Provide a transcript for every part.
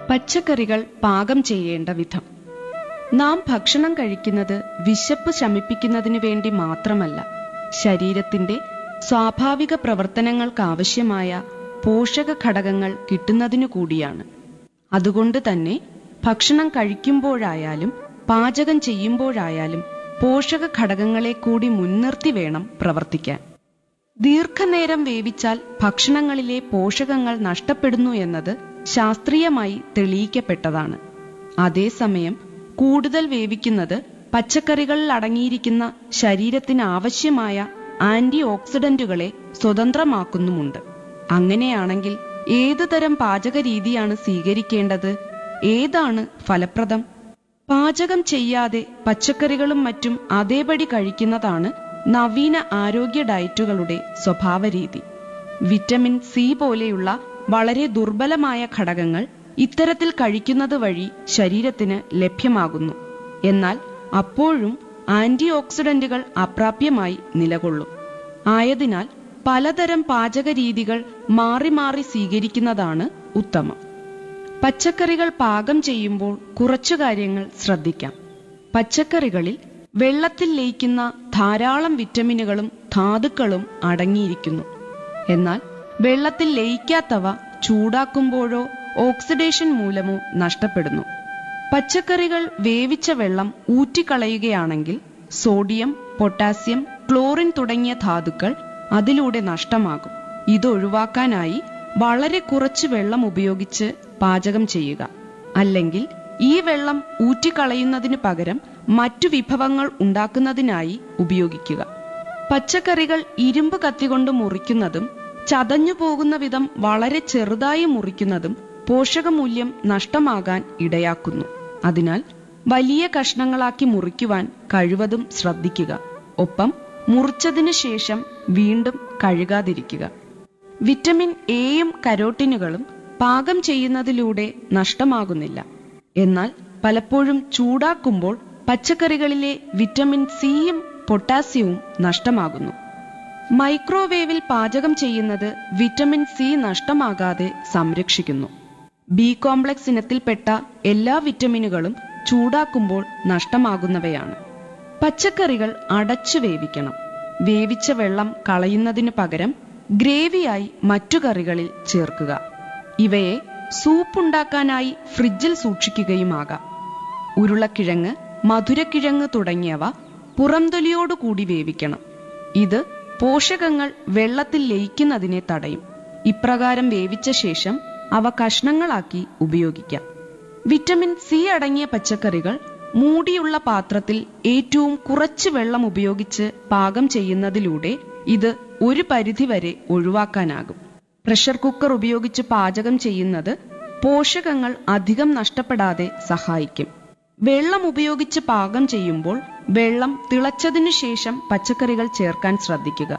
പച്ചക്കറികൾ പാകം ചെയ്യേണ്ട വിധം നാം ഭക്ഷണം കഴിക്കുന്നത് വിശപ്പ് ശമിപ്പിക്കുന്നതിന് വേണ്ടി മാത്രമല്ല ശരീരത്തിന്റെ സ്വാഭാവിക പ്രവർത്തനങ്ങൾക്കാവശ്യമായ പോഷക ഘടകങ്ങൾ കിട്ടുന്നതിനു കൂടിയാണ് അതുകൊണ്ട് തന്നെ ഭക്ഷണം കഴിക്കുമ്പോഴായാലും പാചകം ചെയ്യുമ്പോഴായാലും പോഷക ഘടകങ്ങളെ കൂടി മുൻനിർത്തി വേണം പ്രവർത്തിക്കാൻ ദീർഘനേരം വേവിച്ചാൽ ഭക്ഷണങ്ങളിലെ പോഷകങ്ങൾ നഷ്ടപ്പെടുന്നു എന്നത് ശാസ്ത്രീയമായി തെളിയിക്കപ്പെട്ടതാണ് അതേസമയം കൂടുതൽ വേവിക്കുന്നത് പച്ചക്കറികളിൽ അടങ്ങിയിരിക്കുന്ന ശരീരത്തിന് ആവശ്യമായ ആന്റി ഓക്സിഡന്റുകളെ സ്വതന്ത്രമാക്കുന്നുമുണ്ട് അങ്ങനെയാണെങ്കിൽ ഏതു തരം പാചക രീതിയാണ് സ്വീകരിക്കേണ്ടത് ഏതാണ് ഫലപ്രദം പാചകം ചെയ്യാതെ പച്ചക്കറികളും മറ്റും അതേപടി കഴിക്കുന്നതാണ് നവീന ആരോഗ്യ ഡയറ്റുകളുടെ സ്വഭാവരീതി വിറ്റമിൻ സി പോലെയുള്ള വളരെ ദുർബലമായ ഘടകങ്ങൾ ഇത്തരത്തിൽ കഴിക്കുന്നത് വഴി ശരീരത്തിന് ലഭ്യമാകുന്നു എന്നാൽ അപ്പോഴും ആന്റി ഓക്സിഡന്റുകൾ അപ്രാപ്യമായി നിലകൊള്ളും ആയതിനാൽ പലതരം പാചക രീതികൾ മാറി മാറി സ്വീകരിക്കുന്നതാണ് ഉത്തമം പച്ചക്കറികൾ പാകം ചെയ്യുമ്പോൾ കുറച്ചു കാര്യങ്ങൾ ശ്രദ്ധിക്കാം പച്ചക്കറികളിൽ വെള്ളത്തിൽ ലയിക്കുന്ന ധാരാളം വിറ്റമിനുകളും ധാതുക്കളും അടങ്ങിയിരിക്കുന്നു എന്നാൽ വെള്ളത്തിൽ ലയിക്കാത്തവ ചൂടാക്കുമ്പോഴോ ഓക്സിഡേഷൻ മൂലമോ നഷ്ടപ്പെടുന്നു പച്ചക്കറികൾ വേവിച്ച വെള്ളം ഊറ്റിക്കളയുകയാണെങ്കിൽ സോഡിയം പൊട്ടാസ്യം ക്ലോറിൻ തുടങ്ങിയ ധാതുക്കൾ അതിലൂടെ നഷ്ടമാകും ഇതൊഴിവാക്കാനായി വളരെ കുറച്ച് വെള്ളം ഉപയോഗിച്ച് പാചകം ചെയ്യുക അല്ലെങ്കിൽ ഈ വെള്ളം ഊറ്റിക്കളയുന്നതിന് പകരം മറ്റു വിഭവങ്ങൾ ഉണ്ടാക്കുന്നതിനായി ഉപയോഗിക്കുക പച്ചക്കറികൾ ഇരുമ്പ് കത്തികൊണ്ട് മുറിക്കുന്നതും ചതഞ്ഞു പോകുന്ന വിധം വളരെ ചെറുതായി മുറിക്കുന്നതും പോഷകമൂല്യം നഷ്ടമാകാൻ ഇടയാക്കുന്നു അതിനാൽ വലിയ കഷ്ണങ്ങളാക്കി മുറിക്കുവാൻ കഴിവതും ശ്രദ്ധിക്കുക ഒപ്പം മുറിച്ചതിനു ശേഷം വീണ്ടും കഴുകാതിരിക്കുക വിറ്റമിൻ എയും കരോട്ടിനുകളും പാകം ചെയ്യുന്നതിലൂടെ നഷ്ടമാകുന്നില്ല എന്നാൽ പലപ്പോഴും ചൂടാക്കുമ്പോൾ പച്ചക്കറികളിലെ വിറ്റമിൻ സിയും പൊട്ടാസ്യവും നഷ്ടമാകുന്നു മൈക്രോവേവിൽ പാചകം ചെയ്യുന്നത് വിറ്റമിൻ സി നഷ്ടമാകാതെ സംരക്ഷിക്കുന്നു ബി കോംപ്ലക്സ് ഇനത്തിൽപ്പെട്ട എല്ലാ വിറ്റമിനുകളും ചൂടാക്കുമ്പോൾ നഷ്ടമാകുന്നവയാണ് പച്ചക്കറികൾ അടച്ചു വേവിക്കണം വേവിച്ച വെള്ളം കളയുന്നതിനു പകരം ഗ്രേവിയായി മറ്റു കറികളിൽ ചേർക്കുക ഇവയെ സൂപ്പുണ്ടാക്കാനായി ഫ്രിഡ്ജിൽ സൂക്ഷിക്കുകയുമാകാം ഉരുളക്കിഴങ്ങ് മധുരക്കിഴങ്ങ് തുടങ്ങിയവ പുറംതൊലിയോടുകൂടി വേവിക്കണം ഇത് പോഷകങ്ങൾ വെള്ളത്തിൽ ലയിക്കുന്നതിനെ തടയും ഇപ്രകാരം വേവിച്ച ശേഷം അവ കഷ്ണങ്ങളാക്കി ഉപയോഗിക്കാം വിറ്റമിൻ സി അടങ്ങിയ പച്ചക്കറികൾ മൂടിയുള്ള പാത്രത്തിൽ ഏറ്റവും കുറച്ച് വെള്ളം ഉപയോഗിച്ച് പാകം ചെയ്യുന്നതിലൂടെ ഇത് ഒരു പരിധിവരെ ഒഴിവാക്കാനാകും പ്രഷർ കുക്കർ ഉപയോഗിച്ച് പാചകം ചെയ്യുന്നത് പോഷകങ്ങൾ അധികം നഷ്ടപ്പെടാതെ സഹായിക്കും വെള്ളം ഉപയോഗിച്ച് പാകം ചെയ്യുമ്പോൾ വെള്ളം തിളച്ചതിനു ശേഷം പച്ചക്കറികൾ ചേർക്കാൻ ശ്രദ്ധിക്കുക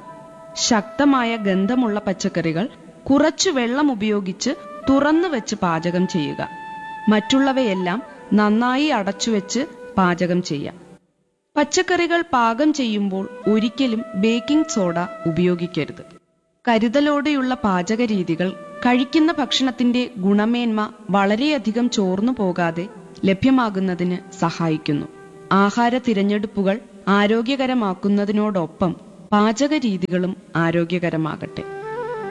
ശക്തമായ ഗന്ധമുള്ള പച്ചക്കറികൾ കുറച്ചു വെള്ളം ഉപയോഗിച്ച് തുറന്നു വെച്ച് പാചകം ചെയ്യുക മറ്റുള്ളവയെല്ലാം നന്നായി അടച്ചുവെച്ച് പാചകം ചെയ്യാം പച്ചക്കറികൾ പാകം ചെയ്യുമ്പോൾ ഒരിക്കലും ബേക്കിംഗ് സോഡ ഉപയോഗിക്കരുത് കരുതലോടെയുള്ള പാചക രീതികൾ കഴിക്കുന്ന ഭക്ഷണത്തിന്റെ ഗുണമേന്മ വളരെയധികം ചോർന്നു പോകാതെ ലഭ്യമാകുന്നതിന് സഹായിക്കുന്നു ആഹാര തിരഞ്ഞെടുപ്പുകൾ ആരോഗ്യകരമാക്കുന്നതിനോടൊപ്പം പാചക രീതികളും ആരോഗ്യകരമാകട്ടെ